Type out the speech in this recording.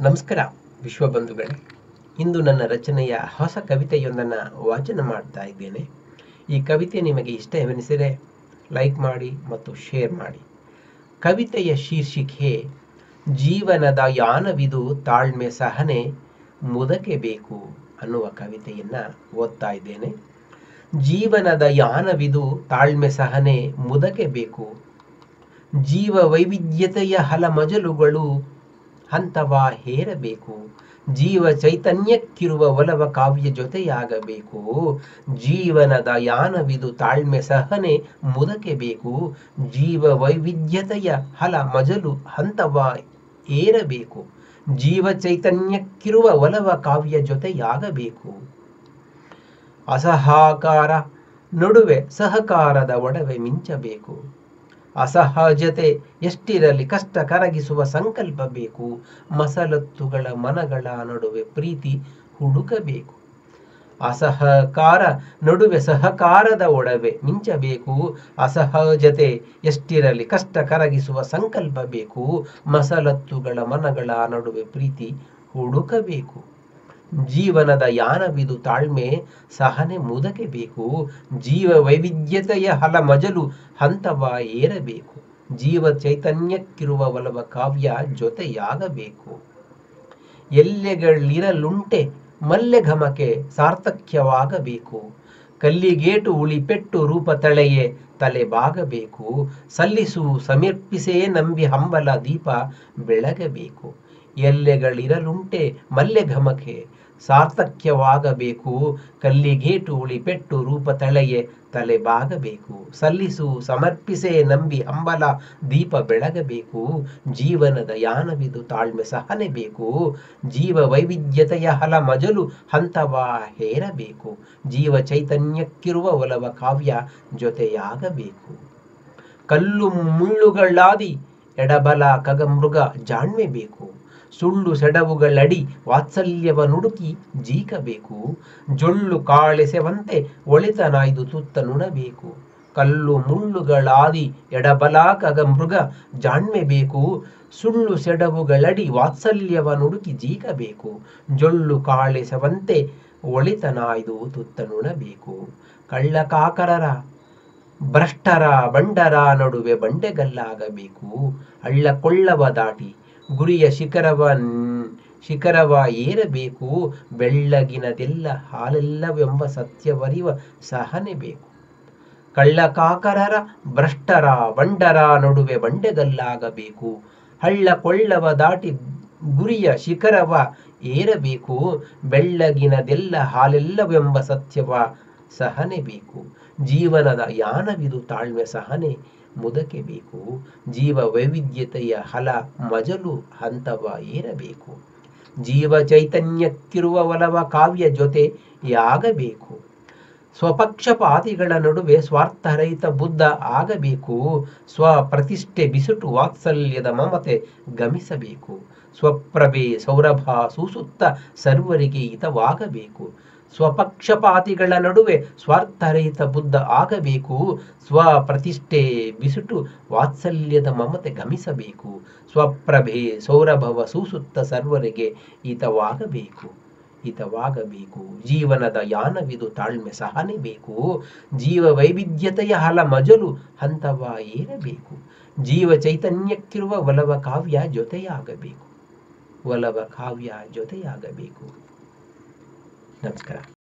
ನಮಸ್ಕಾರ ವಿಶ್ವಬಂಧುಗಳೇ ಇಂದು ನನ್ನ ರಚನೆಯ ಹೊಸ ಕವಿತೆಯೊಂದನ್ನು ವಾಚನ ಮಾಡ್ತಾ ಇದ್ದೇನೆ ಈ ಕವಿತೆ ನಿಮಗೆ ಇಷ್ಟವೆನಿಸಿದರೆ ಲೈಕ್ ಮಾಡಿ ಮತ್ತು ಶೇರ್ ಮಾಡಿ ಕವಿತೆಯ ಶೀರ್ಷಿಕೆ ಜೀವನದ ಯಾನವಿದು ತಾಳ್ಮೆ ಸಹನೆ ಮುದಕೆ ಬೇಕು ಅನ್ನುವ ಕವಿತೆಯನ್ನು ಓದ್ತಾ ಇದ್ದೇನೆ ಜೀವನದ ಯಾನವಿದು ತಾಳ್ಮೆ ಸಹನೆ ಮುದಕೆ ಬೇಕು ಜೀವ ವೈವಿಧ್ಯತೆಯ ಹಲ ಮಜಲುಗಳು ಹಂತವ ಹೇರಬೇಕು ಜೀವ ಚೈತನ್ಯಕ್ಕಿರುವ ಒಲವ ಕಾವ್ಯ ಜೊತೆಯಾಗಬೇಕು ಜೀವನದ ಯಾನವಿದು ತಾಳ್ಮೆ ಸಹನೆ ಮುದಕೆ ಬೇಕು ಜೀವ ವೈವಿಧ್ಯತೆಯ ಹಲ ಮಜಲು ಹಂತವ ಏರಬೇಕು ಜೀವ ಚೈತನ್ಯಕ್ಕಿರುವ ಒಲವ ಕಾವ್ಯ ಜೊತೆಯಾಗಬೇಕು ಅಸಹಾಕಾರ ನಡುವೆ ಸಹಕಾರದ ಒಡವೆ ಮಿಂಚಬೇಕು ಅಸಹಜತೆ ಎಷ್ಟಿರಲಿ ಕಷ್ಟ ಕರಗಿಸುವ ಸಂಕಲ್ಪ ಬೇಕು ಮಸಲತ್ತುಗಳ ಮನಗಳ ನಡುವೆ ಪ್ರೀತಿ ಹುಡುಕಬೇಕು ಅಸಹಕಾರ ನಡುವೆ ಸಹಕಾರದ ಒಡವೆ ಮಿಂಚಬೇಕು ಅಸಹಜತೆ ಎಷ್ಟಿರಲಿ ಕಷ್ಟ ಕರಗಿಸುವ ಸಂಕಲ್ಪ ಬೇಕು ಮಸಲತ್ತುಗಳ ಮನಗಳ ನಡುವೆ ಪ್ರೀತಿ ಹುಡುಕಬೇಕು ಜೀವನದ ಯಾನವಿದು ತಾಳ್ಮೆ ಸಹನೆ ಮುದಕೆ ಬೇಕು ಜೀವ ವೈವಿಧ್ಯತೆಯ ಹಲ ಮಜಲು ಹಂತವ ಏರಬೇಕು ಜೀವ ಚೈತನ್ಯಕ್ಕಿರುವ ಒಲವ ಕಾವ್ಯ ಜೊತೆಯಾಗಬೇಕು ಎಲ್ಲೆಗಳಿರಲುಂಟೆ ಮಲ್ಲೆಘಮಕೆ ಸಾರ್ಥಕ್ಯವಾಗಬೇಕು ಕಲ್ಲಿಗೇಟು ಉಳಿಪೆಟ್ಟು ರೂಪ ತಳೆಯೇ ತಲೆ ಬಾಗಬೇಕು ಸಲ್ಲಿಸು ಸಮರ್ಪಿಸೇ ನಂಬಿ ಹಂಬಲ ದೀಪ ಬೆಳಗಬೇಕು ಎಲ್ಲೆಗಳಿರಲುಂಟೆ ಮಲ್ಲೆಘಮಕೆ ಸಾರ್ಥಕ್ಯವಾಗಬೇಕು ಕಲ್ಲಿಗೇಟು ಉಳಿಪೆಟ್ಟು ರೂಪ ತಳೆಯೇ ತಲೆ ಬಾಗಬೇಕು ಸಲ್ಲಿಸು ಸಮರ್ಪಿಸೇ ನಂಬಿ ಹಂಬಲ ದೀಪ ಬೆಳಗಬೇಕು ಜೀವನದ ಯಾನವಿದು ತಾಳ್ಮೆ ಸಹನೆ ಬೇಕು ಜೀವ ವೈವಿಧ್ಯತೆಯ ಹಲ ಮಜಲು ಹಂತವ ಹೇರಬೇಕು ಜೀವ ಚೈತನ್ಯಕ್ಕಿರುವ ಒಲವ ಕಾವ್ಯ ಜೊತೆಯಾಗಬೇಕು ಕಲ್ಲು ಮುಳ್ಳುಗಳಾದಿ ಎಡಬಲ ಕಗಮೃಗ ಜಾಣ್ಮೆ ಬೇಕು ಸುಳ್ಳು ಸೆಡವುಗಳಡಿ ವಾತ್ಸಲ್ಯವ ನುಡುಕಿ ಜೀಕಬೇಕು ಜೊಳ್ಳು ಕಾಳೆಸೆವಂತೆ ಒಳಿತನಾಯ್ದು ತುತ್ತ ನುಣಬೇಕು ಕಲ್ಲು ಮುಳ್ಳುಗಳಾದಿ ಎಡಬಲ ಕಗಮೃಗ ಜಾಣ್ಮೆ ಬೇಕು ಸುಳ್ಳು ಸೆಡವುಗಳಡಿ ವಾತ್ಸಲ್ಯವ ನುಡುಕಿ ಜೀಕಬೇಕು ಜೊಳ್ಳು ಕಾಳೆಸವಂತೆ ಒಳಿತನಾಯ್ದು ತುತ್ತ ನುಣಬೇಕು ಕಳ್ಳಕಾಕರರ ಭ್ರಷ್ಟರ ಬಂಡರ ನಡುವೆ ಬಂಡೆಗಲ್ಲಾಗಬೇಕು ಹಳ್ಳ ಕೊಳ್ಳವ ದಾಟಿ ಗುರಿಯ ಶಿಖರವ ಶಿಖರವ ಏರಬೇಕು ಬೆಳ್ಳಗಿನದೆಲ್ಲ ಹಾಲೆಲ್ಲವೆಂಬ ಸತ್ಯವರಿವ ಸಹನೆ ಬೇಕು ಕಳ್ಳಕಾಕರರ ಭ್ರಷ್ಟರ ಬಂಡರ ನಡುವೆ ಬಂಡೆಗಲ್ಲಾಗಬೇಕು ಹಳ್ಳ ಕೊಳ್ಳವ ದಾಟಿ ಗುರಿಯ ಶಿಖರವ ಏರಬೇಕು ಬೆಳ್ಳಗಿನದೆಲ್ಲ ಹಾಲೆಲ್ಲವೆಂಬ ಸತ್ಯವ ಸಹನೆ ಬೇಕು ಜೀವನದ ಯಾನವಿದು ತಾಳ್ಮೆ ಸಹನೆ ಮುದಕೆ ಬೇಕು ಜೀವ ವೈವಿಧ್ಯತೆಯ ಹಲ ಮಜಲು ಹಂತವ ಏರಬೇಕು ಜೀವ ಚೈತನ್ಯಕ್ಕಿರುವ ಒಲವ ಕಾವ್ಯ ಜೊತೆ ಯಾಗಬೇಕು ಸ್ವಪಕ್ಷಪಾತಿಗಳ ನಡುವೆ ಸ್ವಾರ್ಥರಹಿತ ಬುದ್ಧ ಆಗಬೇಕು ಸ್ವಪ್ರತಿಷ್ಠೆ ಬಿಸುಟು ವಾತ್ಸಲ್ಯದ ಮಮತೆ ಗಮಿಸಬೇಕು ಸ್ವಪ್ರಭೆ ಸೌರಭ ಸೂಸುತ್ತ ಸರ್ವರಿಗೆ ಹಿತವಾಗಬೇಕು ಸ್ವಪಕ್ಷಪಾತಿಗಳ ನಡುವೆ ಸ್ವಾರ್ಥರಹಿತ ಬುದ್ಧ ಆಗಬೇಕು ಸ್ವಪ್ರತಿಷ್ಠೆ ಬಿಸುಟು ವಾತ್ಸಲ್ಯದ ಮಮತೆ ಗಮಿಸಬೇಕು ಸ್ವಪ್ರಭೆ ಸೌರಭವ ಸೂಸುತ್ತ ಸರ್ವರಿಗೆ ಹಿತವಾಗಬೇಕು ಹಿತವಾಗಬೇಕು ಜೀವನದ ಯಾನವಿದು ತಾಳ್ಮೆ ಸಹನೆ ಬೇಕು ಜೀವ ವೈವಿಧ್ಯತೆಯ ಹಲ ಮಜಲು ಹಂತವ ಏರಬೇಕು ಜೀವ ಚೈತನ್ಯಕ್ಕಿರುವ ಒಲವ ಕಾವ್ಯ ಜೊತೆಯಾಗಬೇಕು ಒಲವ ಕಾವ್ಯ ಜೊತೆಯಾಗಬೇಕು ನಮಸ್ಕಾರ